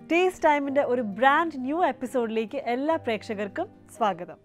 Taste ടൈമിന്റെ ഒരു brand new എപ്പിസോഡിലേക്ക് എല്ലാ പ്രേക്ഷകർക്കും സ്വാഗതം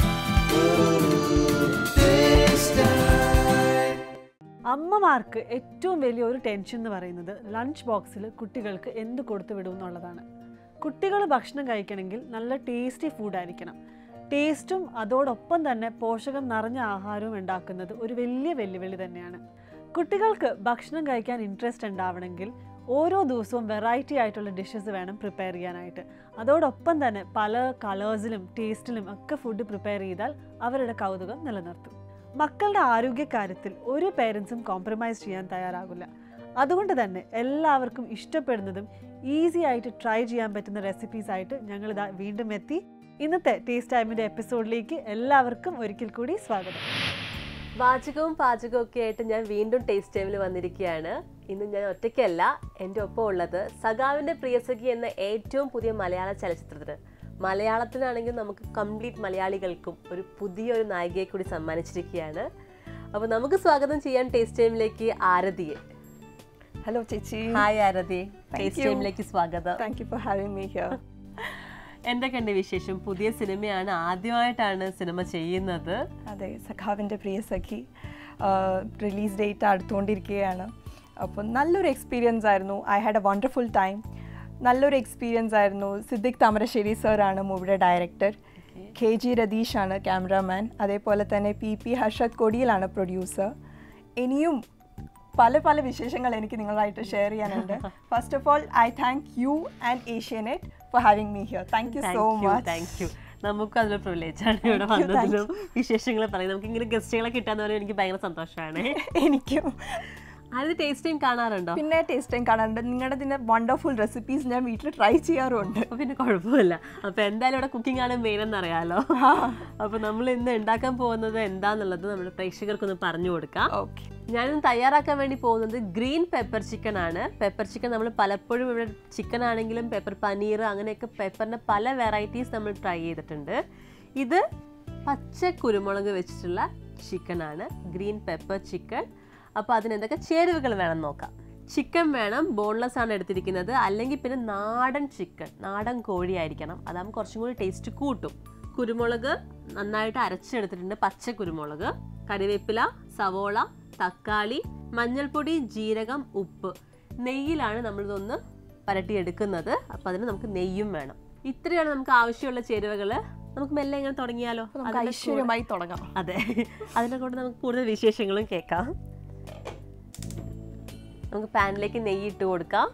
അമ്മമാർക്ക് ഏറ്റവും വലിയ ഒരു ടെൻഷൻ എന്ന് പറയുന്നത് ലഞ്ച് ബോക്സിൽ കുട്ടികൾക്ക് എന്ത് കൊടുത്തു വിടും എന്നുള്ളതാണ് കുട്ടികൾ ഭക്ഷണം കഴിക്കണമെങ്കിൽ നല്ല ടേസ്റ്റി ഫുഡായിരിക്കണം ടേസ്റ്റും അതോടൊപ്പം തന്നെ പോഷകം നിറഞ്ഞ ആഹാരവും ഉണ്ടാക്കുന്നത് ഒരു വലിയ വെല്ലുവിളി തന്നെയാണ് കുട്ടികൾക്ക് ഭക്ഷണം കഴിക്കാൻ ഇൻട്രസ്റ്റ് ഉണ്ടാവണമെങ്കിൽ ഓരോ ദിവസവും വെറൈറ്റി ആയിട്ടുള്ള ഡിഷസ് വേണം പ്രിപ്പയർ ചെയ്യാനായിട്ട് അതോടൊപ്പം തന്നെ പല കളേഴ്സിലും ടേസ്റ്റിലും ഒക്കെ ഫുഡ് പ്രിപ്പയർ ചെയ്താൽ അവരുടെ കൗതുകം നിലനിർത്തും മക്കളുടെ ആരോഗ്യകാര്യത്തിൽ ഒരു പേരൻസും കോംപ്രമൈസ് ചെയ്യാൻ തയ്യാറാകില്ല അതുകൊണ്ട് തന്നെ എല്ലാവർക്കും ഇഷ്ടപ്പെടുന്നതും ഈസി ആയിട്ട് ട്രൈ ചെയ്യാൻ പറ്റുന്ന റെസിപ്പീസ് ആയിട്ട് ഞങ്ങളിതാ വീണ്ടും എത്തി ഇന്നത്തെ ടേസ്റ്റ് ടൈമിൻ്റെ എപ്പിസോഡിലേക്ക് എല്ലാവർക്കും ഒരിക്കൽ കൂടി സ്വാഗതം വാചകവും പാചകവും ഒക്കെ ആയിട്ട് ഞാൻ വീണ്ടും ടേസ്റ്റ് ടൈമിൽ വന്നിരിക്കുകയാണ് ഇന്ന് ഞാൻ ഒറ്റയ്ക്കല്ല എൻ്റെ ഒപ്പം ഉള്ളത് സഖാവിൻ്റെ പ്രിയസഖി എന്ന ഏറ്റവും പുതിയ മലയാള ചലച്ചിത്രത്തിന് മലയാളത്തിലാണെങ്കിൽ നമുക്ക് കംപ്ലീറ്റ് മലയാളികൾക്കും ഒരു പുതിയൊരു നായികയെ കൂടി സമ്മാനിച്ചിരിക്കുകയാണ് അപ്പോൾ നമുക്ക് സ്വാഗതം ചെയ്യാൻ ടേസ്റ്റ് ടൈമിലേക്ക് ആരതിയെ ഹലോ ചേച്ചി ഹായ് ആരതി ടേസ്റ്റ് you. ടൈമിലേക്ക് സ്വാഗതം thank you for having me here എന്തൊക്കെയുണ്ട് വിശേഷം പുതിയ സിനിമയാണ് ആദ്യമായിട്ടാണ് സിനിമ ചെയ്യുന്നത് അതെ സഖാവിൻ്റെ പ്രിയ സഖി റിലീസ് ഡേറ്റ് അടുത്തുകൊണ്ടിരിക്കുകയാണ് അപ്പോൾ നല്ലൊരു എക്സ്പീരിയൻസ് ആയിരുന്നു I had a wonderful time നല്ലൊരു എക്സ്പീരിയൻസ് ആയിരുന്നു സിദ്ദിഖ് താമരശ്ശേരി സാറാണ് മൂവിയുടെ ഡയറക്ടർ കെ ജി രതീഷാണ് ക്യാമറാമാൻ അതേപോലെ തന്നെ പി പി ഹർഷദ് കൊടിയിലാണ് പ്രൊഡ്യൂസർ ഇനിയും പല പല വിശേഷങ്ങൾ എനിക്ക് നിങ്ങളായിട്ട് ഷെയർ ചെയ്യാനുണ്ട് first of all I thank you and Asianet for having me here thank you so much thank you നമുക്കും അതിലൊരു പ്രിവിലേജ് ആണ് ഇവിടെ വന്നതിലും വിശേഷങ്ങൾ പറയും നമുക്ക് ഇങ്ങനെ ഗസ്റ്റുകളെ കിട്ടാന്ന് പറയുന്നത് എനിക്ക് ഭയങ്കര സന്തോഷമാണ് എനിക്കും അത് ടേസ്റ്റിംഗ് കാണാറുണ്ടോ പിന്നെ ടേസ്റ്റ് ടൈം കാണാറുണ്ട് നിങ്ങളുടെ ഇതിൻ്റെ വണ്ടർഫുൾ റെസിപ്പീസ് ഞാൻ വീട്ടിൽ ട്രൈ ചെയ്യാറുണ്ട് അപ്പൊ പിന്നെ കുഴപ്പമില്ല അപ്പൊ എന്തായാലും ഇവിടെ കുക്കിംഗ് ആണ് മെയിൻ എന്നറിയാലോ അപ്പൊ നമ്മൾ ഇന്ന് ഉണ്ടാക്കാൻ പോകുന്നത് എന്താന്നുള്ളത് നമ്മുടെ പ്രേക്ഷകർക്കൊന്ന് പറഞ്ഞു കൊടുക്കാം ഓക്കെ ഞാനിന്ന് തയ്യാറാക്കാൻ വേണ്ടി പോകുന്നത് ഗ്രീൻ പെപ്പർ ചിക്കൻ ആണ് പെപ്പർ ചിക്കൻ നമ്മൾ പലപ്പോഴും ഇവിടെ ചിക്കൻ ആണെങ്കിലും പെപ്പർ പനീർ അങ്ങനെയൊക്കെ പെപ്പറിൻ്റെ പല വെറൈറ്റീസ് നമ്മൾ ട്രൈ ചെയ്തിട്ടുണ്ട് ഇത് പച്ച കുരുമുളക് വെച്ചിട്ടുള്ള ചിക്കൻ ആണ് ഗ്രീൻ പെപ്പർ ചിക്കൻ അപ്പോൾ അതിന് എന്തൊക്കെ ചേരുവകൾ വേണം നോക്കാം ചിക്കൻ വേണം ബോൺലെസ് ആണ് എടുത്തിരിക്കുന്നത് അല്ലെങ്കിൽ പിന്നെ നാടൻ ചിക്കൻ നാടൻ കോഴി ആയിരിക്കണം അതാകുമ്പോൾ കുറച്ചും കൂടി ടേസ്റ്റ് കൂട്ടും കുരുമുളക് നന്നായിട്ട് അരച്ചെടുത്തിട്ടുണ്ട് പച്ച കുരുമുളക് കറിവേപ്പില സവോള തക്കാളി മഞ്ഞൾപ്പൊടി ജീരകം ഉപ്പ് നെയ്യിലാണ് നമ്മളിതൊന്ന് പരട്ടിയെടുക്കുന്നത് അപ്പോൾ അതിന് നമുക്ക് നെയ്യും വേണം ഇത്രയാണ് നമുക്ക് ആവശ്യമുള്ള ചേരുവകൾ നമുക്ക് മെല്ലെ ഇങ്ങനെ തുടങ്ങിയാലോ നമുക്ക് അതിന്റെ കൂടെ- ഐശ്വര്യമായി തുടങ്ങാം അതെ അതിനെ കൊണ്ട് നമുക്ക് കൂടുതൽ വിശേഷങ്ങളും കേൾക്കാം നമുക്ക് പാനിലേക്ക് നെയ്യ് ഇട്ട് കൊടുക്കാം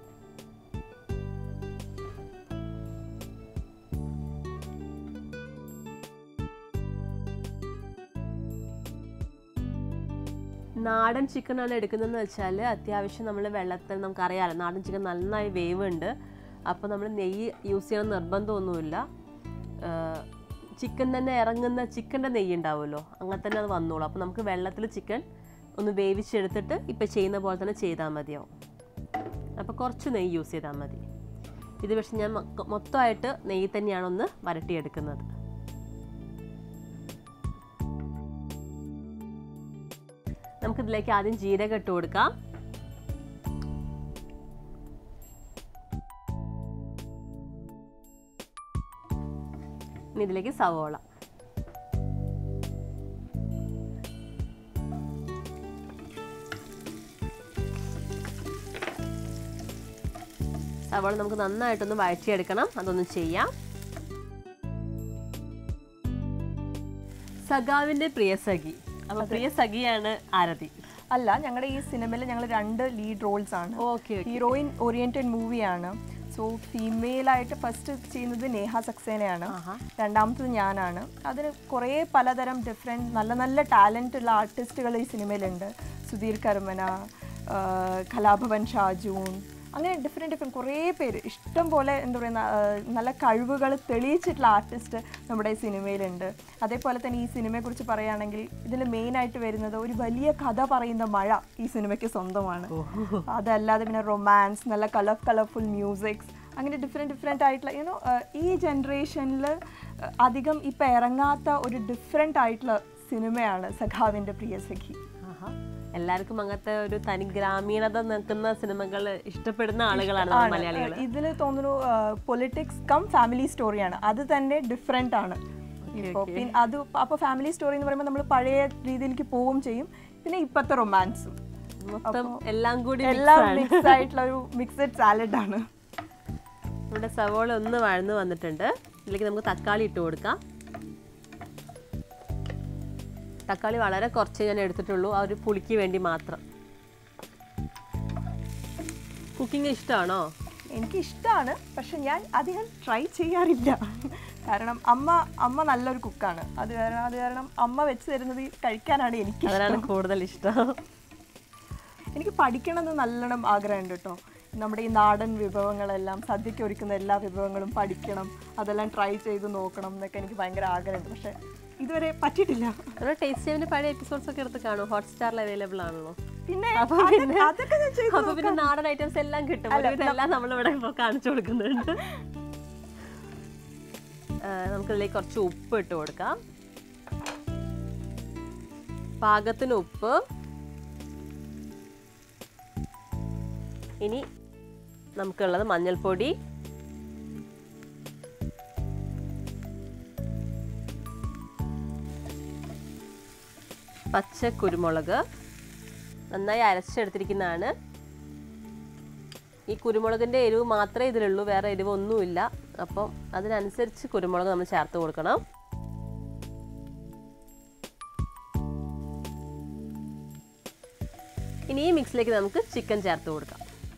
നാടൻ ചിക്കൻ ആണ് എടുക്കുന്നതെന്ന് വെച്ചാൽ അത്യാവശ്യം നമ്മൾ വെള്ളത്തിൽ നമുക്കറിയാമല്ലോ നാടൻ ചിക്കൻ നന്നായി വേവുണ്ട് അപ്പോൾ നമ്മൾ നെയ്യ് യൂസ് ചെയ്യണം നിർബന്ധമൊന്നുമില്ല ചിക്കൻ തന്നെ ഇറങ്ങുന്ന ചിക്കൻ്റെ നെയ്യ് ഉണ്ടാവുമല്ലോ അങ്ങനെ തന്നെ അത് വന്നോളൂ അപ്പോൾ നമുക്ക് വെള്ളത്തിൽ ചിക്കൻ ഒന്ന് വേവിച്ചെടുത്തിട്ട് ഇപ്പം ചെയ്യുന്ന പോലെ തന്നെ ചെയ്താൽ മതിയാവും അപ്പോൾ കുറച്ച് നെയ്യ് യൂസ് ചെയ്താൽ മതി ഇത് പക്ഷെ ഞാൻ മൊ- മൊത്തമായിട്ട് നെയ്യ് തന്നെയാണ് ഒന്ന് വരട്ടിയെടുക്കുന്നത് നമുക്കിതിലേക്ക് ആദ്യം ജീരകം ഇട്ട് കൊടുക്കാം ഇനി ഇതിലേക്ക് സവോള സവോള നമുക്ക് നന്നായിട്ടൊന്ന് വഴറ്റിയെടുക്കണം അതൊന്ന് ചെയ്യാം സഖാവിന്റെ പ്രിയ സഖി അപ്പൊ പ്രിയ സഖിയാണ് ആരതി അല്ല ഞങ്ങളുടെ ഈ സിനിമയിൽ ഞങ്ങൾ രണ്ട് ലീഡ് റോൾസ് ആണ് ഓക്കെ ഹീറോയിൻ ഓറിയന്റഡ് മൂവിയാണ് സോ ഫീമെയിലായിട്ട് ഫസ്റ്റ് ചെയ്യുന്നത് നേഹ സക്സേനയാണ് ആഹാ. രണ്ടാമത്തത് ഞാനാണ് അതിന് കുറേ പലതരം ഡിഫറെൻറ്റ് നല്ല നല്ല ടാലൻ്റ് ഉള്ള ആർട്ടിസ്റ്റുകൾ ഈ സിനിമയിലുണ്ട് സുധീർ കർമ്മന ആ, കലാഭവൻ ഷാജൂൺ അങ്ങനെ ഡിഫറെൻറ്റ് ഡിഫറെൻറ്റ് കുറേ പേര് ഇഷ്ടം പോലെ എന്താ പറയുന്ന ആ, നല്ല കഴിവുകൾ തെളിയിച്ചിട്ടുള്ള ആർട്ടിസ്റ്റ് നമ്മുടെ ഈ സിനിമയിലുണ്ട് അതേപോലെ തന്നെ ഈ സിനിമയെക്കുറിച്ച് പറയുകയാണെങ്കിൽ ഇതിൽ മെയിനായിട്ട് വരുന്നത് ഒരു വലിയ കഥ പറയുന്ന മഴ ഈ സിനിമയ്ക്ക് സ്വന്തമാണ് അതല്ലാതെ പിന്നെ റൊമാൻസ് നല്ല കളർ കളർഫുൾ മ്യൂസിക്സ് അങ്ങനെ ഡിഫറെൻറ്റ് ഡിഫറെൻ്റ് ആയിട്ടുള്ള യുനോ ഈ ജനറേഷനിൽ അധികം ഇപ്പം ഇറങ്ങാത്ത ഒരു ഡിഫറെൻ്റ് ആയിട്ടുള്ള സിനിമയാണ് സഖാവിൻ്റെ പ്രിയ സഖി ആഹാ എല്ലാവർക്കും അങ്ങനത്തെ ഒരു തനി ഗ്രാമീണത നിൽക്കുന്ന സിനിമകൾ ഇഷ്ടപ്പെടുന്ന ആളുകളാണ് നമ്മൾ മലയാളികൾ ഇതിൽ തോന്നുന്നു പൊളിറ്റിക്സ് കം ഫാമിലി സ്റ്റോറിയാണ് അത് തന്നെ ഡിഫറെൻ്റ് ആണ് ഇപ്പോൾ പിന്നെ അത് അപ്പോൾ ഫാമിലി സ്റ്റോറി എന്ന് പറയുമ്പോൾ നമ്മൾ പഴയ രീതിയിലേക്ക് പോവുകയും ചെയ്യും പിന്നെ ഇപ്പോഴത്തെ റൊമാൻസും മൊത്തം എല്ലാം കൂടി mix എല്ലാം ആണ്. മിക്സ് ആയിട്ടുള്ള ഒരു മിക്സഡ് സാലഡ് ആണ് നമ്മുടെ സവോള ഒന്ന് വഴന്ന് വന്നിട്ടുണ്ട് ഇതിലേക്ക് നമുക്ക് തക്കാളി ഇട്ട് കൊടുക്കാം തക്കാളി വളരെ കുറച്ച് ഞാൻ എടുത്തിട്ടുള്ളൂ ആ ഒരു പുളിക്ക് വേണ്ടി മാത്രം കുക്കിംഗ് ഇഷ്ടമാണോ എനിക്ക് ഇഷ്ടമാണ് പക്ഷെ ഞാൻ അധികം ട്രൈ ചെയ്യാറില്ല കാരണം അമ്മ അമ്മ നല്ലൊരു കുക്കാണ് അത് കാരണം അത് കാരണം അമ്മ വെച്ച് തരുന്നത് കഴിക്കാനാണ് എനിക്ക് അതിനാണ് കൂടുതൽ ഇഷ്ടം എനിക്ക് പഠിക്കണമെന്ന് നല്ലോണം ആഗ്രഹമുണ്ട് കേട്ടോ നമ്മുടെ ഈ നാടൻ വിഭവങ്ങളെല്ലാം സദ്യയ്ക്ക് ഒരുക്കുന്ന എല്ലാ വിഭവങ്ങളും പഠിക്കണം അതെല്ലാം ട്രൈ ചെയ്ത് നോക്കണം എന്നൊക്കെ എനിക്ക് ഭയങ്കര ആഗ്രഹമുണ്ട് പക്ഷെ ഇതുവരെ പറ്റിയിട്ടില്ല നമ്മുടെ ടേസ്റ്റ് ടൈമിന്റെ പഴയ എപ്പിസോഡ്സ് ഒക്കെ എടുത്ത് കാണും ഹോട്ട്സ്റ്റാറിൽ അവൈലബിൾ ആണല്ലോ പിന്നെ അപ്പൊ അത് പിന്നെ അതൊക്കെ ഞാൻ ചെയ്തു അപ്പൊ പിന്നെ നാടൻ ഐറ്റംസ് എല്ലാം കിട്ടും ഒരുവിധം എല്ലാം നമ്മളിവിടെ ഇപ്പൊ കാണിച്ചു കൊടുക്കുന്നുണ്ട് ആ, നമുക്കിതിലേക്ക് കുറച്ച് ഉപ്പ് ഇട്ട് കൊടുക്കാം പാകത്തിന് ഉപ്പ് ഇനി നമുക്കുള്ളത് മഞ്ഞൾപ്പൊടി പച്ച കുരുമുളക് നന്നായി അരച്ചെടുത്തിരിക്കുന്നതാണ് ഈ കുരുമുളകിൻ്റെ എരിവ് മാത്രമേ ഇതിലുള്ളൂ വേറെ എരിവൊന്നുമില്ല അപ്പം അതിനനുസരിച്ച് കുരുമുളക് നമ്മൾ ചേർത്ത് കൊടുക്കണം ഇനി ഈ മിക്സിലേക്ക് നമുക്ക് ചിക്കൻ ചേർത്ത് കൊടുക്കാം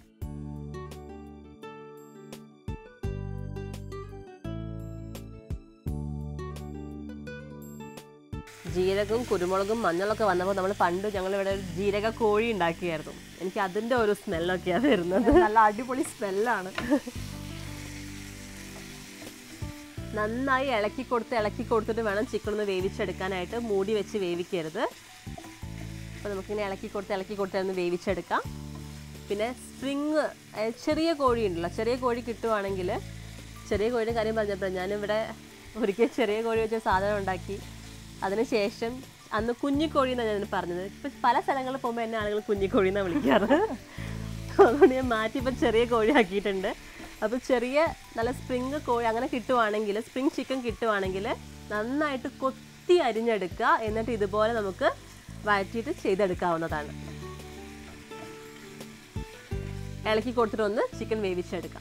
ജീരകവും കുരുമുളകും മഞ്ഞളൊക്കെ വന്നപ്പോൾ നമ്മൾ പണ്ട് ഞങ്ങളിവിടെ ഒരു ജീരക കോഴി ഉണ്ടാക്കിയായിരുന്നു എനിക്ക് അതിൻ്റെ ഒരു സ്മെല്ലൊക്കെയാണ് വരുന്നത് നല്ല അടിപൊളി സ്മെല്ലാണ് നന്നായി ഇളക്കി കൊടുത്ത് ഇളക്കി കൊടുത്തിട്ട് വേണം ചിക്കൻ ഒന്ന് വേവിച്ചെടുക്കാനായിട്ട് മൂടി വെച്ച് വേവിക്കരുത് അപ്പോൾ നമുക്കിങ്ങനെ ഇളക്കി കൊടുത്ത് ഇളക്കി കൊടുത്ത് ഒന്ന് വേവിച്ചെടുക്കാം പിന്നെ സ്പ്രിങ് ചെറിയ കോഴി ഉണ്ടല്ലോ ചെറിയ കോഴി കിട്ടുവാണെങ്കിൽ ചെറിയ കോഴിയുടെ കാര്യം പറഞ്ഞപ്പോൾ ഞാനിവിടെ ഒരിക്കൽ ചെറിയ കോഴി വെച്ച സാധനം ഉണ്ടാക്കി അതിനുശേഷം അന്ന് കുഞ്ഞിക്കോഴി എന്നാണ് ഞാൻ പറഞ്ഞത് ഇപ്പം പല സ്ഥലങ്ങളിൽ പോകുമ്പോൾ എന്നെ ആളുകൾ കുഞ്ഞിക്കോഴി എന്നാണ് വിളിക്കാറ് അതുകൊണ്ട് ഞാൻ മാറ്റി ഇപ്പം ചെറിയ കോഴി ആക്കിയിട്ടുണ്ട് അപ്പോൾ ചെറിയ നല്ല സ്പ്രിങ് കോഴി അങ്ങനെ കിട്ടുവാണെങ്കിൽ സ്പ്രിങ് ചിക്കൻ കിട്ടുവാണെങ്കിൽ നന്നായിട്ട് കൊത്തി അരിഞ്ഞെടുക്കുക എന്നിട്ട് ഇതുപോലെ നമുക്ക് വഴറ്റിയിട്ട് ചെയ്തെടുക്കാവുന്നതാണ് ഇളക്കി കൊടുത്തിട്ട് ഒന്ന് ചിക്കൻ വേവിച്ചെടുക്കാം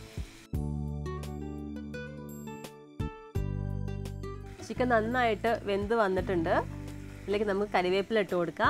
ചിക്കൻ നന്നായിട്ട് വെന്ത് വന്നിട്ടുണ്ട് ഇതിലേക്ക് നമുക്ക് കരിവേപ്പില ഇട്ട് കൊടുക്കാം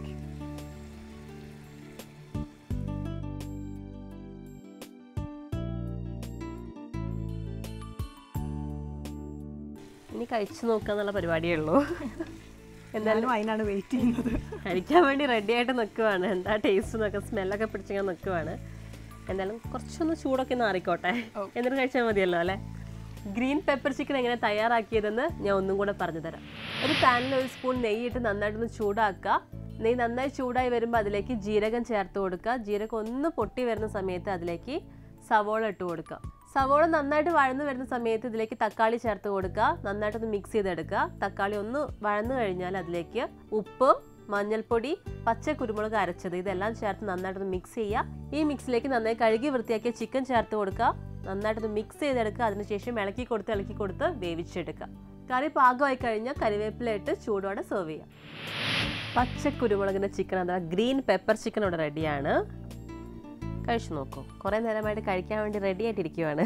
ഇനി കഴിച്ചു നോക്കുക എന്നുള്ള പരിപാടിയേ ഉള്ളൂ എന്തായാലും അതിനാണ് വെയിറ്റ് ചെയ്യുന്നത് കഴിക്കാൻ വേണ്ടി റെഡി ആയിട്ട് നിൽക്കുവാണ് എന്താ ടേസ്റ്റ് എന്നൊക്കെ സ്മെല്ലൊക്കെ പിടിച്ചിങ്ങനെ നിൽക്കുവാണ് എന്തായാലും കുറച്ചൊന്ന് ചൂടൊക്കെ ഒന്ന് ആറിക്കോട്ടെ എന്നിട്ട് കഴിച്ചാൽ മതിയല്ലോ അല്ലേ ഗ്രീൻ പെപ്പർ ചിക്കൻ എങ്ങനെ തയ്യാറാക്കിയതെന്ന് ഞാൻ ഒന്നും കൂടെ പറഞ്ഞു തരാം ഒരു പാനിൽ ഒരു സ്പൂൺ നെയ്യിട്ട് നന്നായിട്ടൊന്ന് ചൂടാക്കുക നെയ്യ് നന്നായി ചൂടായി വരുമ്പോൾ അതിലേക്ക് ജീരകം ചേർത്ത് കൊടുക്കുക ജീരകം ഒന്ന് പൊട്ടി വരുന്ന സമയത്ത് അതിലേക്ക് സവോള ഇട്ട് കൊടുക്കുക സവോള നന്നായിട്ട് വഴന്നു വരുന്ന സമയത്ത് ഇതിലേക്ക് തക്കാളി ചേർത്ത് കൊടുക്കുക നന്നായിട്ടൊന്ന് മിക്സ് ചെയ്തെടുക്കുക തക്കാളി ഒന്ന് വഴന്നു കഴിഞ്ഞാൽ അതിലേക്ക് ഉപ്പ് മഞ്ഞൾപ്പൊടി പച്ച കുരുമുളക് അരച്ചത് ഇതെല്ലാം ചേർത്ത് നന്നായിട്ടൊന്ന് മിക്സ് ചെയ്യുക ഈ മിക്സിലേക്ക് നന്നായി കഴുകി വൃത്തിയാക്കിയ ചിക്കൻ ചേർത്ത് കൊടുക്കുക നന്നായിട്ടൊന്ന് മിക്സ് ചെയ്തെടുക്കുക അതിനുശേഷം ഇളക്കി കൊടുത്ത് ഇളക്കി കൊടുത്ത് വേവിച്ചെടുക്കുക കറി പാകമായി കഴിഞ്ഞാൽ കരിവേപ്പില ഇട്ട് ചൂടോടെ സെർവ് ചെയ്യാം പച്ച കുരുമുളകിൻ്റെ ചിക്കൻ അഥവാ ഗ്രീൻ പെപ്പർ ചിക്കൻ ഇവിടെ റെഡിയാണ് കഴിച്ചു നോക്കൂ കുറേ നേരമായിട്ട് കഴിക്കാൻ വേണ്ടി റെഡി ആയിട്ടിരിക്കുവാണ്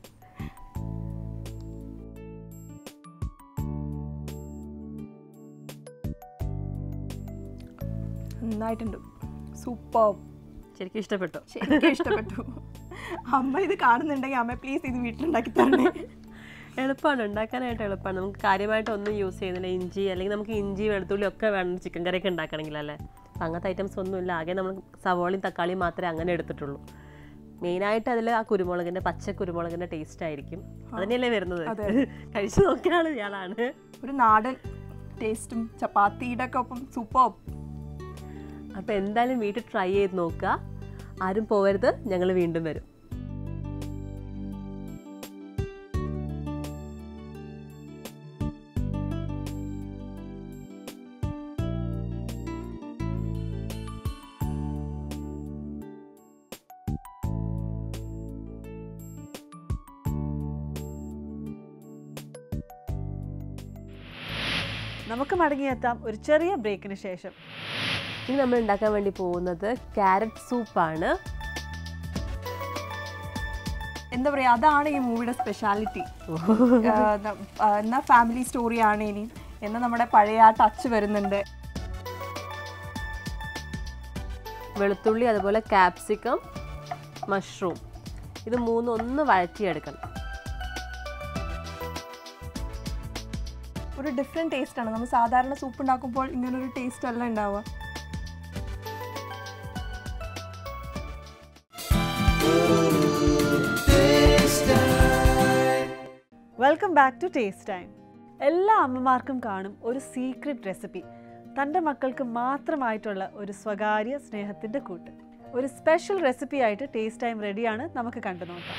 നന്നായിട്ടുണ്ട് സൂപ്പർ ശരിക്കും ഇഷ്ടപ്പെട്ടു ശരിക്കും ഇഷ്ടപ്പെട്ടു അമ്മ ഇത് കാണുന്നുണ്ടെങ്കിൽ അമ്മ പ്ലീസ് ഇത് വീട്ടിലുണ്ടാക്കി തരണേ എളുപ്പമാണ് ഉണ്ടാക്കാനായിട്ട് എളുപ്പമാണ് നമുക്ക് കാര്യമായിട്ട് ഒന്നും യൂസ് ചെയ്യുന്നില്ല ഇഞ്ചി അല്ലെങ്കിൽ നമുക്ക് ഇഞ്ചി വെളുത്തുള്ളി ഒക്കെ വേണം ചിക്കൻ കറിയൊക്കെ ഉണ്ടാക്കണമെങ്കിൽ അല്ലേ അപ്പം അങ്ങനത്തെ ഐറ്റംസ് ഒന്നുമില്ല ആകെ നമ്മൾ സവോളയും തക്കാളിയും മാത്രമേ അങ്ങനെ എടുത്തിട്ടുള്ളൂ മെയിനായിട്ട് അതിൽ ആ കുരുമുളകിൻ്റെ പച്ച കുരുമുളകിൻ്റെ ടേസ്റ്റ് ആയിരിക്കും അതിനല്ലേ വരുന്നത് കഴിച്ചു നോക്കിയ ആൾ ഇയാളാണ് ഒരു നാടൻ ടേസ്റ്റും ചപ്പാത്തിയുടെ ഒക്കെ ഒപ്പം സൂപ്പർ അപ്പോൾ എന്തായാലും വീട്ടിൽ ട്രൈ ചെയ്ത് നോക്കുക ആരും പോകരുത് ഞങ്ങൾ വീണ്ടും വരും നമുക്ക് മടങ്ങിയെത്താം ഒരു ചെറിയ ബ്രേക്കിന് ശേഷം ഇനി നമ്മൾ ഉണ്ടാക്കാൻ വേണ്ടി പോകുന്നത് ക്യാരറ്റ് സൂപ്പാണ് എന്താ പറയാ അതാണ് ഈ മൂവിയുടെ സ്പെഷ്യാലിറ്റി എന്നാ ഫാമിലി സ്റ്റോറിയാണ് ഇനി എന്നാ നമ്മുടെ പഴയ ആ ടച്ച് വരുന്നുണ്ട് വെളുത്തുള്ളി അതുപോലെ ക്യാപ്സിക്കം മഷ്റൂം ഇത് മൂന്നും ഒന്ന് വഴറ്റിയെടുക്കണം ഒരു ഡിഫറെൻറ്റ് ടേസ്റ്റ് ആണ് നമ്മൾ സാധാരണ സൂപ്പ് ഉണ്ടാക്കുമ്പോൾ ഇങ്ങനെ ഒരു ടേസ്റ്റ് അല്ല ഉണ്ടാവുക welcome back to taste time എല്ലാ അമ്മമാർക്കും കാണും ഒരു സീക്രട്ട് റെസിപ്പി തൻ്റെ മക്കൾക്ക് മാത്രമായിട്ടുള്ള ഒരു സ്വകാര്യ സ്നേഹത്തിൻ്റെ കൂട്ട് ഒരു സ്പെഷ്യൽ റെസിപ്പി ആയിട്ട് ടേസ്റ്റ് ടൈം റെഡിയാണ് നമുക്ക് കണ്ടു നോക്കാം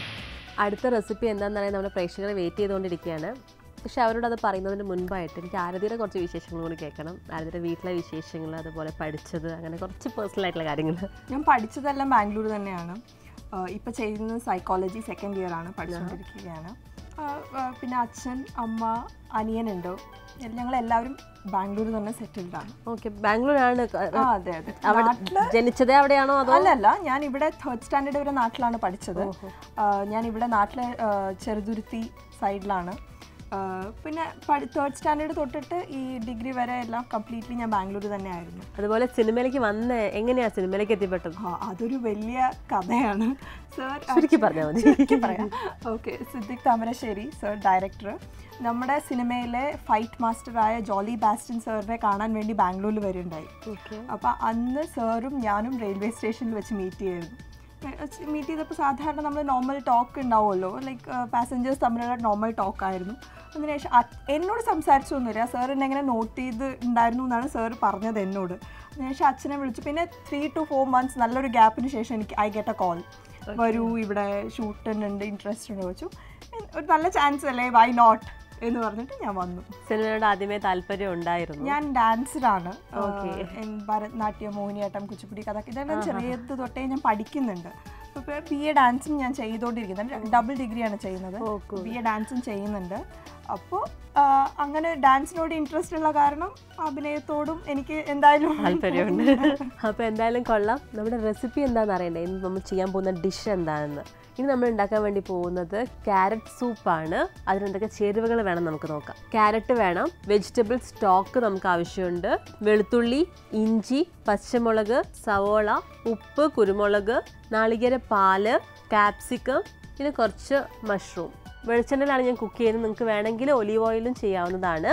അടുത്ത റെസിപ്പി എന്താണെന്ന് അറിയാൻ നമ്മുടെ പ്രേക്ഷകർ വെയിറ്റ് ചെയ്തുകൊണ്ടിരിക്കുകയാണ് പക്ഷെ അവരോട് അത് പറയുന്നതിന് മുൻപായിട്ട് എനിക്ക് ആരതിയുടെ കുറച്ച് വിശേഷങ്ങൾ കൂടി കേൾക്കണം ആരതിയുടെ വീട്ടിലെ വിശേഷങ്ങൾ അതുപോലെ പഠിച്ചത് അങ്ങനെ കുറച്ച് പേഴ്സണൽ ആയിട്ടുള്ള കാര്യങ്ങൾ ഞാൻ പഠിച്ചതെല്ലാം ബാംഗ്ലൂർ തന്നെയാണ് ഇപ്പോൾ ചെയ്യുന്നത് സൈക്കോളജി സെക്കൻഡ് ഇയർ ആണ് പഠിച്ചുകൊണ്ടിരിക്കുകയാണ് ആ, ആ, പിന്നെ അച്ഛൻ അമ്മ അനിയനുണ്ട് ഞങ്ങൾ എല്ലാവരും ബാംഗ്ലൂർ തന്നെ സെറ്റിൽഡ് ആണ് ഓക്കെ ബാംഗ്ലൂരാണ് ആ അതെ അതെ അവിടെ നാട്ടില് ജനിച്ചതേ അവിടെയാണോ അതോ അല്ലല്ല ഞാൻ ഇവിടെ തേർഡ് സ്റ്റാൻഡേർഡ് വരെ നാട്ടിലാണ് പഠിച്ചത് ആ, ഞാൻ ഇവിടെ നാട്ടിലെ ആ, ചെറുതുരുത്തി സൈഡിലാണ് ആ, പിന്നെ തേർഡ് സ്റ്റാൻഡേർഡ് തൊട്ടിട്ട് ഈ ഡിഗ്രി വരെ എല്ലാം കംപ്ലീറ്റ്ലി ഞാൻ ബാംഗ്ലൂർ തന്നെ ആയിരുന്നു അതുപോലെ സിനിമയിലേക്ക് വന്ന് എങ്ങനെയാ സിനിമയിലേക്ക് എത്തിപ്പെട്ടത് ആ, അതൊരു വലിയ കഥയാണ് സർ ചുരുക്കി പറഞ്ഞാൽ മതി ചുരുക്കി പറയാം okay Siddique Thamarassery sir director നമ്മുടെ സിനിമയിലെ ഫൈറ്റ് മാസ്റ്ററായ ജോളി ബാസ്റ്റൻ സാറിനെ കാണാൻ വേണ്ടി ബാംഗ്ലൂരിൽ വരുന്നുണ്ടായി ഓക്കെ അപ്പോൾ അന്ന് സാറും ഞാനും റെയിൽവേ സ്റ്റേഷനിൽ വെച്ച് മീറ്റ് ചെയ്യായിരുന്നു മീറ്റ് ചെയ്തപ്പോൾ സാധാരണ നമ്മൾ നോർമൽ ടോക്ക് ഉണ്ടാവുമല്ലോ ലൈക്ക് പാസഞ്ചേഴ്സ് തമ്മിലുള്ള നോർമൽ ടോക്ക് ആയിരുന്നു അതിനുശേഷം അ- എന്നോട് സംസാരിച്ചൊന്നുമില്ല സാർ എന്നെ ഇങ്ങനെ നോട്ട് ചെയ്ത് ഉണ്ടായിരുന്നു എന്നാണ് സാർ പറഞ്ഞത് എന്നോട് അതിനുശേഷം അച്ഛനെ വിളിച്ചു പിന്നെ ത്രീ ടു ഫോർ മന്ത്സ് നല്ലൊരു ഗ്യാപ്പിന് ശേഷം എനിക്ക് ഐ ഗെറ്റ് എ കോൾ വരൂ ഇവിടെ ഷൂട്ടിനുണ്ട് ഇൻട്രസ്റ്റ് ഉണ്ട് വെച്ചു ഒരു നല്ല ചാൻസ് അല്ലേ വൈ നോട്ട് എന്ന് പറഞ്ഞിട്ട് ഞാൻ വന്നു സിനിമയോട് ആദ്യമേ താല്പര്യം ഉണ്ടായിരുന്നു ഞാൻ ഡാൻസറാണ് Okay. ഭരതനാട്യം മോഹിനിയാട്ടം കുച്ചിപ്പുടി കഥ ഇതെല്ലാം ചെറിയത് തൊട്ടേ ഞാൻ പഠിക്കുന്നുണ്ട് അപ്പോൾ ബി എ ഡാൻസും ഞാൻ ചെയ്തുകൊണ്ടിരിക്കുന്നുണ്ട് ഡബിൾ ഡിഗ്രിയാണ് ചെയ്യുന്നത് Oh, cool. ബി എ ഡാൻസും ചെയ്യുന്നുണ്ട് അപ്പോൾ അങ്ങനെ ഡാൻസിനോട് ഇൻട്രസ്റ്റ് ഉള്ള കാരണം അഭിനയത്തോടും എനിക്ക് എന്തായാലും താല്പര്യമുണ്ട് അപ്പോൾ എന്തായാലും കൊള്ളാം നമ്മുടെ റെസിപ്പി എന്താണെന്ന് അറിയണ്ടേ ഇന്ന് നമ്മൾ ചെയ്യാൻ പോകുന്ന ഡിഷ് എന്താണെന്ന് ഇനി നമ്മൾ ഉണ്ടാക്കാൻ വേണ്ടി പോകുന്നത് ക്യാരറ്റ് സൂപ്പാണ് അതിനെന്തൊക്കെ ചേരുവകൾ വേണം നമുക്ക് നോക്കാം ക്യാരറ്റ് വേണം വെജിറ്റബിൾ സ്റ്റോക്ക് നമുക്ക് ആവശ്യമുണ്ട് വെളുത്തുള്ളി ഇഞ്ചി പച്ചമുളക് സവോള ഉപ്പ് കുരുമുളക് നാളികേര പാല് കാപ്സിക്കം പിന്നെ കുറച്ച് മഷ്റൂം വെളിച്ചെണ്ണയിലാണ് ഞാൻ കുക്ക് ചെയ്യുന്നത് നിങ്ങൾക്ക് വേണമെങ്കിൽ ഒലീവ് ഓയിലും ചെയ്യാവുന്നതാണ്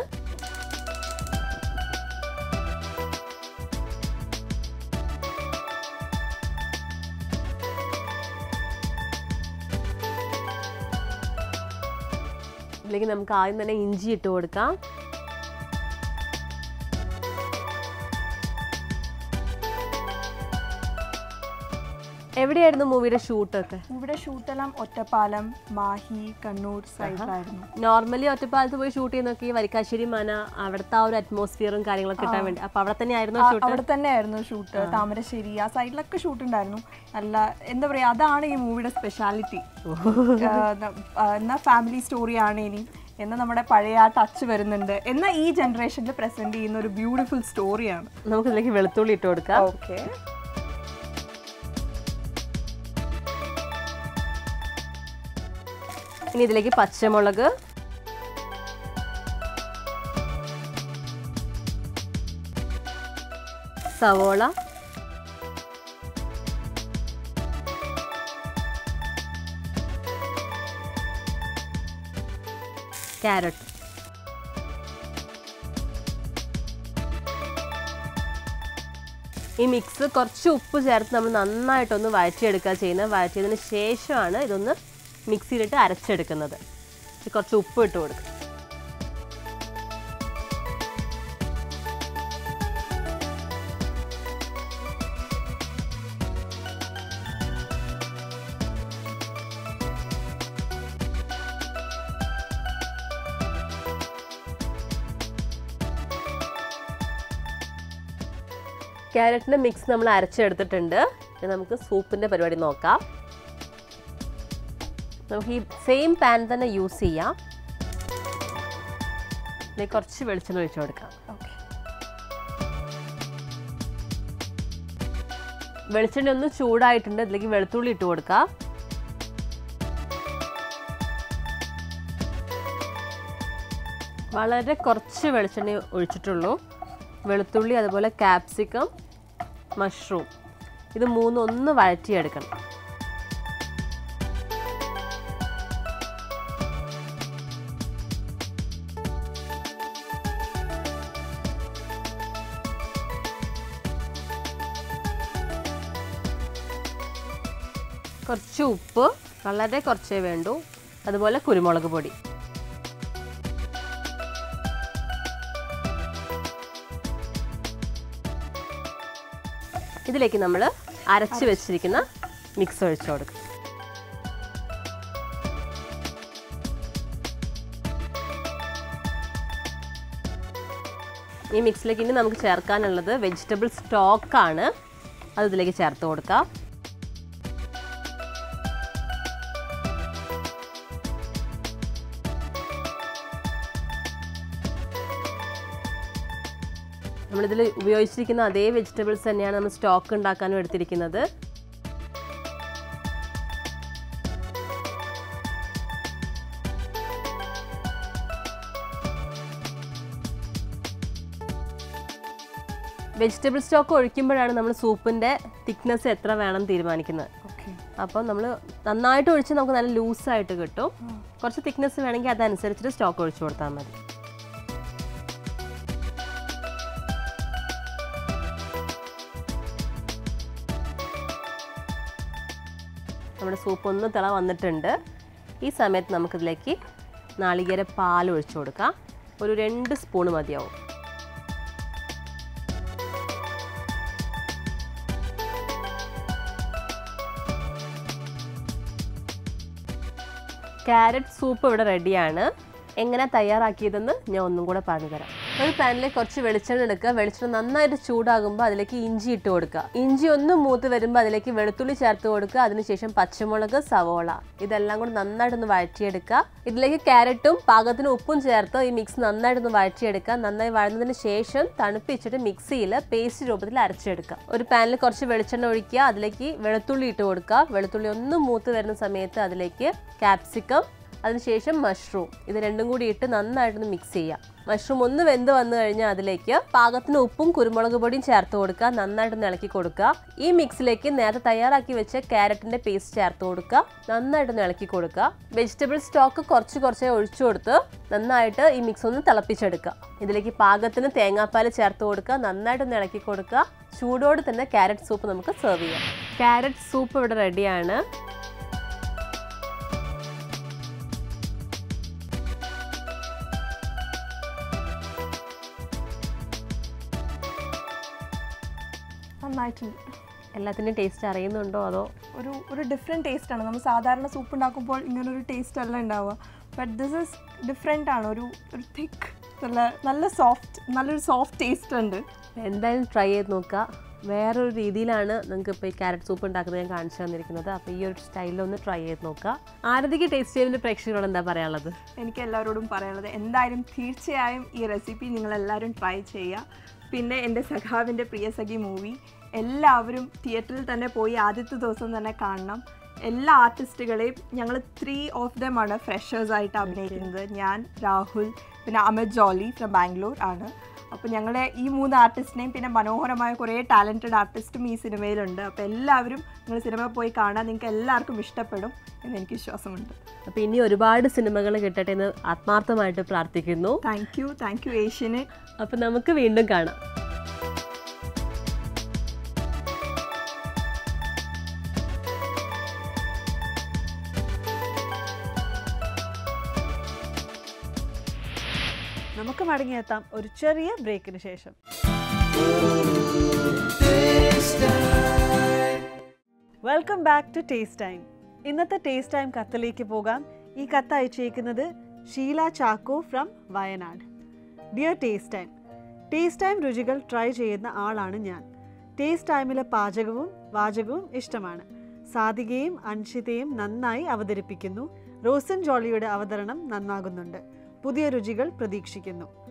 ഇതിലേക്ക് നമുക്ക് ആദ്യം തന്നെ ഇഞ്ചി ഇട്ട് കൊടുക്കാം എവിടെയായിരുന്നു മൂവിയുടെ ഷൂട്ടൊക്കെ ഇവിടെ ഷൂട്ടെല്ലാം ഒറ്റപ്പാലം മാഹി കണ്ണൂർ സൈഡിലായിരുന്നു നോർമലി ഒറ്റപ്പാലത്ത് പോയി ഷൂട്ട് ചെയ്യുന്നൊക്കെ ഈ വരിക്കാശ്ശേരി മന അവിടുത്തെ ആ ഒരു അറ്റ്മോസ്ഫിയറും കാര്യങ്ങളൊക്കെ കിട്ടാൻ വേണ്ടി അപ്പൊ അവിടെ തന്നെ ആയിരുന്നു ഷൂട്ട് അവിടെ തന്നെയായിരുന്നു ഷൂട്ട് താമരശ്ശേരി ആ സൈഡിലൊക്കെ ഷൂട്ട് ഉണ്ടായിരുന്നു നല്ല എന്താ പറയാ അതാണ് ഈ മൂവിയുടെ സ്പെഷ്യാലിറ്റി എന്നാ ഫാമിലി സ്റ്റോറിയാണ് ഇനി എന്നാ നമ്മുടെ പഴയ ആ ടച്ച് വരുന്നുണ്ട് എന്നാ ഈ ജനറേഷനിൽ പ്രസന്റ് ചെയ്യുന്ന ഒരു ബ്യൂട്ടിഫുൾ സ്റ്റോറിയാണ് നമുക്ക് ഇതിലേക്ക് വെളുത്തുള്ളി ഇട്ട് കൊടുക്കാം ഓക്കെ ഇനി ഇതിലേക്ക് പച്ചമുളക് സവോള ക്യാരറ്റ് ഈ മിക്സ് കുറച്ച് ഉപ്പ് ചേർത്ത് നമ്മൾ നന്നായിട്ടൊന്ന് വഴറ്റിയെടുക്കുക ചെയ്യുന്നത് വഴറ്റിയതിന് ശേഷമാണ് ഇതൊന്ന് മിക്സിയിലിട്ട് അരച്ചെടുക്കുന്നത് ഇത് കുറച്ച് ഉപ്പ് ഇട്ട് കൊടുക്കുക ക്യാരറ്റിൻ്റെ മിക്സ് നമ്മൾ അരച്ചെടുത്തിട്ടുണ്ട് ഇനി നമുക്ക് സൂപ്പിൻ്റെ പരിപാടി നോക്കാം നമുക്ക് ഈ സെയിം പാൻ തന്നെ യൂസ് ചെയ്യാം ഇതിലേക്ക് കുറച്ച് വെളിച്ചെണ്ണ ഒഴിച്ചു കൊടുക്കാം ഓക്കെ വെളിച്ചെണ്ണ ഒന്ന് ചൂടായിട്ടുണ്ട് ഇതിലേക്ക് വെളുത്തുള്ളി ഇട്ട് കൊടുക്കാം വളരെ കുറച്ച് വെളിച്ചെണ്ണ ഒഴിച്ചിട്ടുള്ളൂ വെളുത്തുള്ളി അതുപോലെ ക്യാപ്സിക്കം മഷ്റൂം ഇത് മൂന്നും ഒന്ന് വഴറ്റിയെടുക്കണം കുറച്ച് ഉപ്പ് വളരെ കുറച്ചേ വേണ്ടൂ അതുപോലെ കുരുമുളക് പൊടി ഇതിലേക്ക് നമ്മൾ അരച്ച് വെച്ചിരിക്കുന്ന മിക്സ് ഒഴിച്ചു കൊടുക്കും ഈ മിക്സിലേക്ക് ഇനി നമുക്ക് ചേർക്കാനുള്ളത് വെജിറ്റബിൾ സ്റ്റോക്കാണ് അത് ഇതിലേക്ക് ചേർത്ത് കൊടുക്കാം നമ്മളിതിൽ ഉപയോഗിച്ചിരിക്കുന്ന അതേ വെജിറ്റബിൾസ് തന്നെയാണ് നമ്മൾ സ്റ്റോക്ക് ഉണ്ടാക്കാനും എടുത്തിരിക്കുന്നത് വെജിറ്റബിൾ സ്റ്റോക്ക് ഒഴിക്കുമ്പോഴാണ് നമ്മൾ സൂപ്പിൻ്റെ തിക്നെസ് എത്ര വേണം തീരുമാനിക്കുന്നത് ഓക്കെ അപ്പം നമ്മൾ നന്നായിട്ട് ഒഴിച്ച് നമുക്ക് നല്ല ലൂസായിട്ട് കിട്ടും കുറച്ച് തിക്നെസ് വേണമെങ്കിൽ അതനുസരിച്ചിട്ട് സ്റ്റോക്ക് ഒഴിച്ചു കൊടുത്താൽ മതി നമ്മുടെ സൂപ്പ് ഒന്ന് തിള വന്നിട്ടുണ്ട് ഈ സമയത്ത് നമുക്കിതിലേക്ക് നാളികേര പാൽ ഒഴിച്ചു കൊടുക്കാം ഒരു രണ്ട് സ്പൂൺ മതിയാവും ക്യാരറ്റ് സൂപ്പ് ഇവിടെ റെഡിയാണ് എങ്ങനെ തയ്യാറാക്കിയതെന്ന് ഞാൻ ഒന്നും കൂടെ പറഞ്ഞുതരാം ഒരു പാനിൽ കുറച്ച് വെളിച്ചെണ്ണ എടുക്കുക വെളിച്ചെണ്ണ നന്നായിട്ട് ചൂടാകുമ്പോൾ അതിലേക്ക് ഇഞ്ചി ഇട്ട് കൊടുക്കുക ഇഞ്ചി ഒന്ന് മൂത്ത് വരുമ്പോൾ അതിലേക്ക് വെളുത്തുള്ളി ചേർത്ത് കൊടുക്കുക അതിനുശേഷം പച്ചമുളക് സവോള ഇതെല്ലാം കൂടി നന്നായിട്ടൊന്ന് വഴറ്റിയെടുക്കുക ഇതിലേക്ക് ക്യാരറ്റും പാകത്തിന് ഉപ്പും ചേർത്ത് ഈ മിക്സ് നന്നായിട്ടൊന്ന് വഴറ്റിയെടുക്കുക നന്നായി വഴന്നതിന് ശേഷം തണുപ്പിച്ചിട്ട് മിക്സിയിൽ പേസ്റ്റ് രൂപത്തിൽ അരച്ചെടുക്കുക ഒരു പാനിൽ കുറച്ച് വെളിച്ചെണ്ണ ഒഴിക്കുക അതിലേക്ക് വെളുത്തുള്ളി ഇട്ട് കൊടുക്കുക വെളുത്തുള്ളി ഒന്ന് മൂത്ത് വരുന്ന സമയത്ത് അതിലേക്ക് ക്യാപ്സിക്കം അതിനുശേഷം മഷ്റൂം ഇത് രണ്ടും കൂടി ഇട്ട് നന്നായിട്ടൊന്ന് മിക്സ് ചെയ്യാം മഷ്റൂം ഒന്ന് വെന്ത് വന്നു കഴിഞ്ഞാൽ അതിലേക്ക് പാകത്തിന് ഉപ്പും കുരുമുളക് പൊടിയും ചേർത്ത് കൊടുക്കുക നന്നായിട്ടൊന്ന് ഇളക്കി കൊടുക്കുക ഈ മിക്സിലേക്ക് നേരത്തെ തയ്യാറാക്കി വെച്ച ക്യാരറ്റിന്റെ പേസ്റ്റ് ചേർത്ത് കൊടുക്കുക നന്നായിട്ടൊന്ന് ഇളക്കി കൊടുക്കുക വെജിറ്റബിൾ സ്റ്റോക്ക് കുറച്ച് കുറച്ച് ഒഴിച്ചു കൊടുത്ത് നന്നായിട്ട് ഈ മിക്സ് ഒന്ന് തിളപ്പിച്ചെടുക്കുക ഇതിലേക്ക് പാകത്തിന് തേങ്ങാപ്പാൽ ചേർത്ത് കൊടുക്കുക നന്നായിട്ടൊന്ന് ഇളക്കി കൊടുക്കുക ചൂടോട് തന്നെ ക്യാരറ്റ് സൂപ്പ് നമുക്ക് സെർവ് ചെയ്യാം ക്യാരറ്റ് സൂപ്പ് ഇവിടെ റെഡിയാണ് നന്നായിട്ടുണ്ട് എല്ലാത്തിൻ്റെയും ടേസ്റ്റ് അറിയുന്നുണ്ടോ അതോ ഒരു ഒരു ഡിഫറെൻറ്റ് ടേസ്റ്റ് ആണ് നമ്മൾ സാധാരണ സൂപ്പ് ഉണ്ടാക്കുമ്പോൾ ഇങ്ങനെ ഒരു ടേസ്റ്റ് അല്ല ഉണ്ടാവുക ബട്ട് ദിസ് ഇസ് ഡിഫറെൻ്റ് ആണ് ഒരു ഒരു തിക്ക് നല്ല നല്ല സോഫ്റ്റ് നല്ലൊരു സോഫ്റ്റ് ടേസ്റ്റ് ഉണ്ട് എന്തായാലും ട്രൈ ചെയ്ത് നോക്കുക വേറൊരു രീതിയിലാണ് നിങ്ങൾക്ക് ഇപ്പോൾ ഈ ക്യാരറ്റ് സൂപ്പ് ഉണ്ടാക്കുന്നത് ഞാൻ കാണിച്ചു തന്നിരിക്കുന്നത് അപ്പോൾ ഈ ഒരു സ്റ്റൈലിലൊന്ന് ട്രൈ ചെയ്ത് നോക്കുക ആരതിക്ക് ടേസ്റ്റ് ചെയ്യുന്ന പ്രേക്ഷകരോട് എന്താ പറയാനുള്ളത് എനിക്ക് എല്ലാവരോടും പറയാനുള്ളത് എന്തായാലും തീർച്ചയായും ഈ റെസിപ്പി നിങ്ങളെല്ലാവരും ട്രൈ ചെയ്യുക പിന്നെ എൻ്റെ സഖാവിൻ്റെ പ്രിയ സഖി മൂവി എല്ലാവരും തിയേറ്ററിൽ തന്നെ പോയി ആദ്യത്തെ ദിവസം തന്നെ കാണണം എല്ലാ ആർട്ടിസ്റ്റുകളെയും ഞങ്ങൾ ത്രീ ഓഫ് ദം ആണ് ഫ്രഷേഴ്സ് ആയിട്ട് അഭിനയിക്കുന്നത് ഞാൻ രാഹുൽ പിന്നെ അമിത് ജോലി ഫ്രം ബാംഗ്ലൂർ ആണ് അപ്പോൾ ഞങ്ങളുടെ ഈ മൂന്ന് ആർട്ടിസ്റ്റിനെയും പിന്നെ മനോഹരമായ കുറേ ടാലൻറ്റഡ് ആർട്ടിസ്റ്റും ഈ സിനിമയിലുണ്ട് അപ്പോൾ എല്ലാവരും നിങ്ങൾ സിനിമ പോയി കാണാൻ നിങ്ങൾക്ക് എല്ലാവർക്കും ഇഷ്ടപ്പെടും എന്ന് എനിക്ക് വിശ്വാസമുണ്ട് അപ്പോൾ ഇനി ഒരുപാട് സിനിമകൾ കിട്ടട്ടെ എന്ന് ആത്മാർത്ഥമായിട്ട് പ്രാർത്ഥിക്കുന്നു താങ്ക് യു താങ്ക് യു ഏഷ്യനെ അപ്പോൾ നമുക്ക് വീണ്ടും കാണാം നമുക്ക് മടങ്ങിയെത്താം ഒരു ചെറിയ ബ്രേക്കിന് ശേഷം welcome back to taste time ഇന്നത്തെ ടേസ്റ്റ് ടൈം കത്തിലേക്ക് പോകാം ഈ കത്ത് അയച്ചേക്കുന്നത് Sheela Chacko from Wayanad dear taste time taste time രുചികൾ ട്രൈ ചെയ്യുന്ന ആളാണ് ഞാൻ ടേസ്റ്റ് ടൈമിലെ പാചകവും വാചകവും ഇഷ്ടമാണ് സാധികയും അൻഷിതയും നന്നായി അവതരിപ്പിക്കുന്നു റോസൻ ജോളിയുടെ അവതരണം നന്നാകുന്നുണ്ട് പുതിയ രുചികൾ പ്രതീക്ഷിക്കുന്നു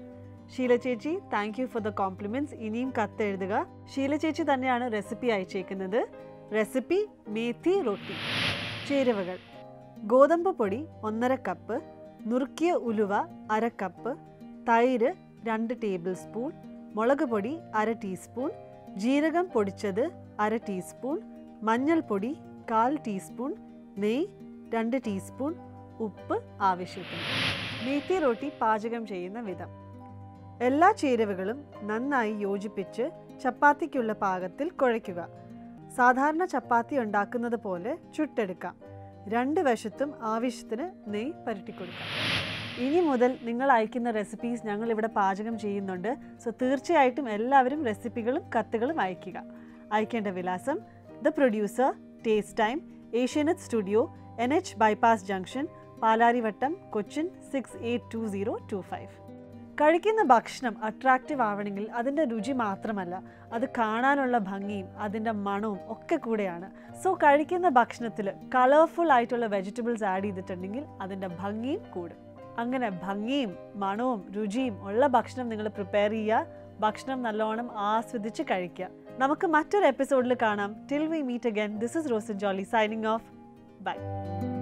ഷീല ചേച്ചി thank you for the compliments ഇനിയും കത്ത് എഴുതുക ഷീല ചേച്ചി തന്നെയാണ് റെസിപ്പി അയച്ചേക്കുന്നത് റെസിപ്പി മേത്തി റൊട്ടി ചേരുവകൾ ഗോതമ്പ് പൊടി ഒന്നര കപ്പ് നുറുക്കിയ ഉലുവ അര കപ്പ് തൈര് രണ്ട് ടേബിൾ സ്പൂൺ മുളക് പൊടി അര ടീസ്പൂൺ ജീരകം പൊടിച്ചത് അര ടീസ്പൂൺ മഞ്ഞൾപ്പൊടി കാൽ ടീസ്പൂൺ നെയ്യ് രണ്ട് ടീസ്പൂൺ ഉപ്പ് ആവശ്യത്തിന് മേത്തി റൊട്ടി പാചകം ചെയ്യുന്ന വിധം എല്ലാ ചേരുവകളും നന്നായി യോജിപ്പിച്ച് ചപ്പാത്തിക്കുള്ള പാകത്തിൽ കുഴയ്ക്കുക സാധാരണ ചപ്പാത്തി ഉണ്ടാക്കുന്നത് പോലെ ചുട്ടെടുക്കാം രണ്ട് വശത്തും ആവശ്യത്തിന് നെയ്യ് പരട്ടിക്കൊടുക്കാം ഇനി മുതൽ നിങ്ങൾ അയക്കുന്ന റെസിപ്പീസ് ഞങ്ങൾ ഇവിടെ പാചകം ചെയ്യുന്നുണ്ട് സോ തീർച്ചയായിട്ടും എല്ലാവരും റെസിപ്പികളും കത്തുകളും അയയ്ക്കുക അയക്കേണ്ട വിലാസം the producer taste time Asianet studio N H bypass junction Palarivattom Cochin six eight two zero two five കഴിക്കുന്ന ഭക്ഷണം അട്രാക്റ്റീവ് ആവണമെങ്കിൽ അതിൻ്റെ രുചി മാത്രമല്ല അത് കാണാനുള്ള ഭംഗിയും അതിൻ്റെ മണവും ഒക്കെ കൂടെയാണ് സോ കഴിക്കുന്ന ഭക്ഷണത്തിൽ കളർഫുൾ ആയിട്ടുള്ള വെജിറ്റബിൾസ് ആഡ് ചെയ്തിട്ടുണ്ടെങ്കിൽ അതിൻ്റെ ഭംഗിയും കൂടും അങ്ങനെ ഭംഗിയും മണവും രുചിയും ഉള്ള ഭക്ഷണം നിങ്ങൾ പ്രിപ്പയർ ചെയ്യുക ഭക്ഷണം നല്ലോണം ആസ്വദിച്ച് കഴിക്കുക നമുക്ക് മറ്റൊരു എപ്പിസോഡിൽ കാണാം till we meet again this is Rosan Jolly signing off by